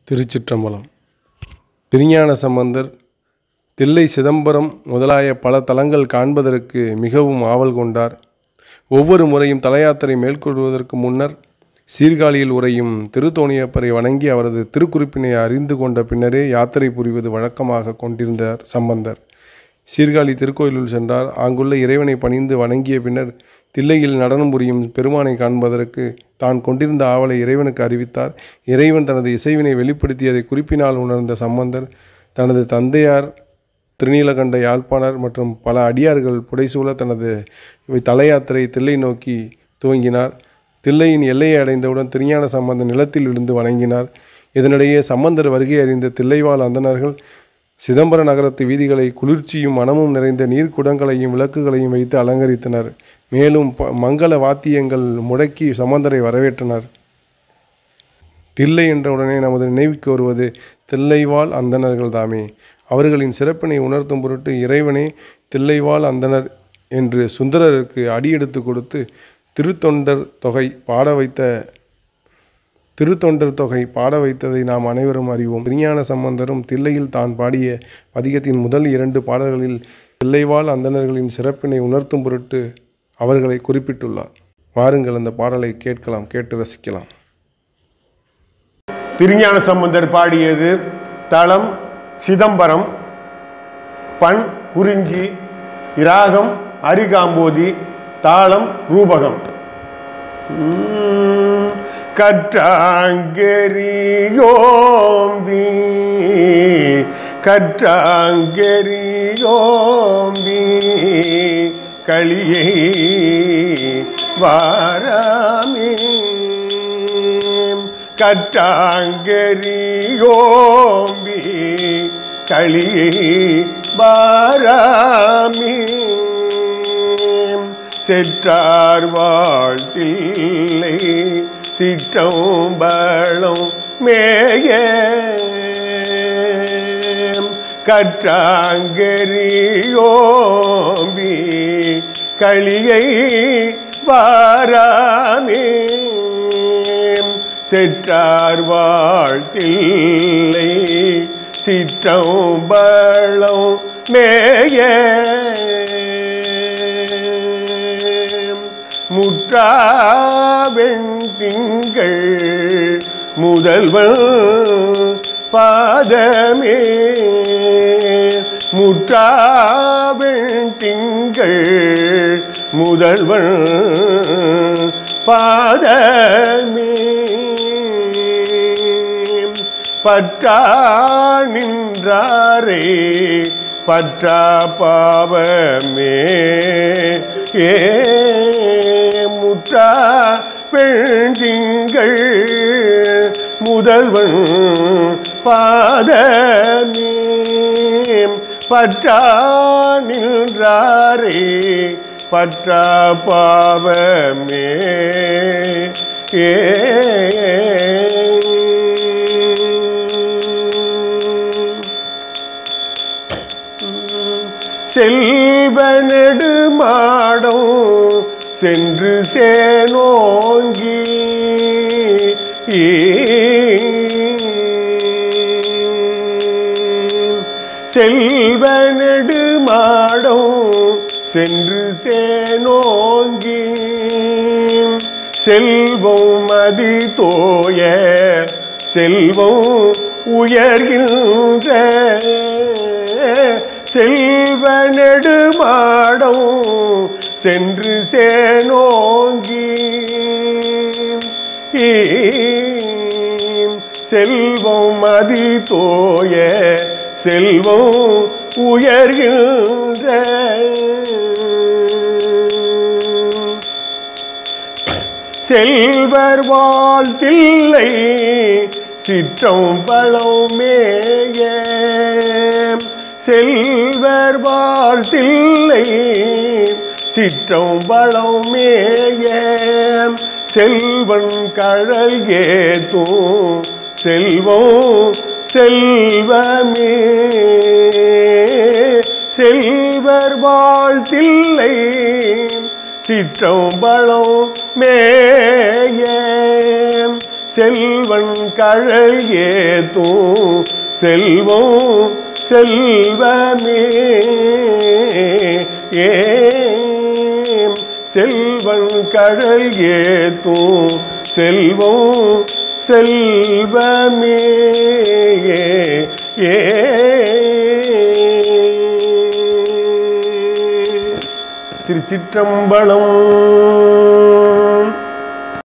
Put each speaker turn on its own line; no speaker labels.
திருச்சிற்றம்பலம் திருஞான சம்பந்தர் தில்லை சிதம்பரம் முதலாய பல தலங்கள் காண்பதற்கு மிகவும் ஆவல் கொண்டார் ஒவ்வொரு முறையும் தலயாத்திரை மேற்கொள்வதற்கு முன்னர் சீர்காழியில் உறையும் திருத்தோணியப்பரை வணங்கி அவரது திருக்குறிப்பினை அறிந்து கொண்ட பின்னரே யாத்திரை புரிவது வழக்கமாக கொண்டிருந்தார் சம்பந்தர் சீர்காழி திருக்கோயிலுள் சென்றார் அங்குள்ள இறைவனை பணிந்து வணங்கிய பின்னர் தில்லையில் நடனம் புரியும் பெருமானை காண்பதற்கு தான் கொண்டிருந்த ஆவலை இறைவனுக்கு அறிவித்தார் இறைவன் தனது இசைவினை வெளிப்படுத்தியதை குறிப்பினால் உணர்ந்த சம்பந்தர் தனது தந்தையார் திருநீலகண்ட யாழ்ப்பாணர் மற்றும் பல அடியார்கள் புடைசூழ தனது தல யாத்திரை தில்லை நோக்கி துவங்கினார் தில்லையின் எல்லையை அடைந்தவுடன் திருஞான சம்பந்தன் நிலத்தில் விழுந்து வணங்கினார் இதனிடையே சம்பந்தர் வருகை அறிந்த தில்லைவாழ் அந்தணர்கள் சிதம்பர நகரத்து வீதிகளை குளிர்ச்சியும் மனமும் நிறைந்த நீர்க்குடங்களையும் விளக்குகளையும் வைத்து அலங்கரித்தனர் மேலும் ப- மங்கள வாத்தியங்கள் முழக்கி சம்பந்தரை வரவேற்றனர் தில்லை என்றவுடனே நமது நினைவுக்கு வருவது தில்லைவாழ் அந்தணர்கள் தாமே அவர்களின் சிறப்பினை உணர்த்தும் பொருட்டு இறைவனே தில்லைவாழ் அந்தணர் என்று சுந்தரருக்கு அடியெடுத்து கொடுத்து திருத்தொண்டர் தொகை பாட வைத்த திருத்தொண்டர் தொகை பாட வைத்ததை நாம் அனைவரும் அறிவோம் திருஞான சம்பந்தரும் தில்லையில் தான் பாடிய பதிகத்தின் முதல் இரண்டு பாடல்களில் தில்லைவாழ் அந்தணர்களின் சிறப்பினை உணர்த்தும் பொருட்டு அவர்களை குறிப்பிட்டுள்ளார் வாருங்கள் அந்த பாடலை கேட்கலாம் கேட்டு ரசிக்கலாம்
திருஞான சம்பந்தர் பாடியது தளம் சிதம்பரம் பண் குறிஞ்சி இராகம் அரிகாம்போதி தாளம் ரூபகம் உம், கற்றாங்கெரியோம்பி கற்றாங்கெரியோம்பி களியை வாராமே கற்றாங்கெரியோம்பி களியை பாராமி செற்றார் வாழ்த்தில்லை சிற்றம்பளம் மேய கற்றாங்கெரியோம்பி களியை வாராமே செற்றார் வாழ்த்தில்லை சிற்றம்பளம் மேய முற்றாவெண் திங்கள் முதல்வன் பாதமே முற்றாவெண் திங்கள் முதல்வன் பாதமே பற்றா நின்றாரே பற்றா பாவமே ஏ முற்றா பெண்திங்கள் முதல்வன் பாதமே பற்றா நின்றாரே பற்றா பாவமே ஏ செல்வனடு மாடம் சென்று சேனோங்கி செல்வனடு மாடம் சென்று சேனோங்கி செல்வம் மதி தோய செல்வம் உயர்கின்ற செல்வ நெடுமாடம் சென்று சேனோங்கி செல்வம் மதி தோய செல்வம் உயர்கின்ற செல்வர் வாழ்த்தில்லை சிற்றம் பழமேய செல்வர் வாழ்த்தில்லை சிற்றம் பழமேய செல்வன் கழல் ஏத்தும் செல்வம் செல்வமே செல்வர் வாழ்த்தில்லை சிற்றம்பளம் மேய செல்வன் கழல் ஏத்தும் செல்வம் செல்வமே ஏம் செல்வன் கடல் ஏத்தும் செல்வம் செல்வமே ஏ திருச்சிற்றம்பலம்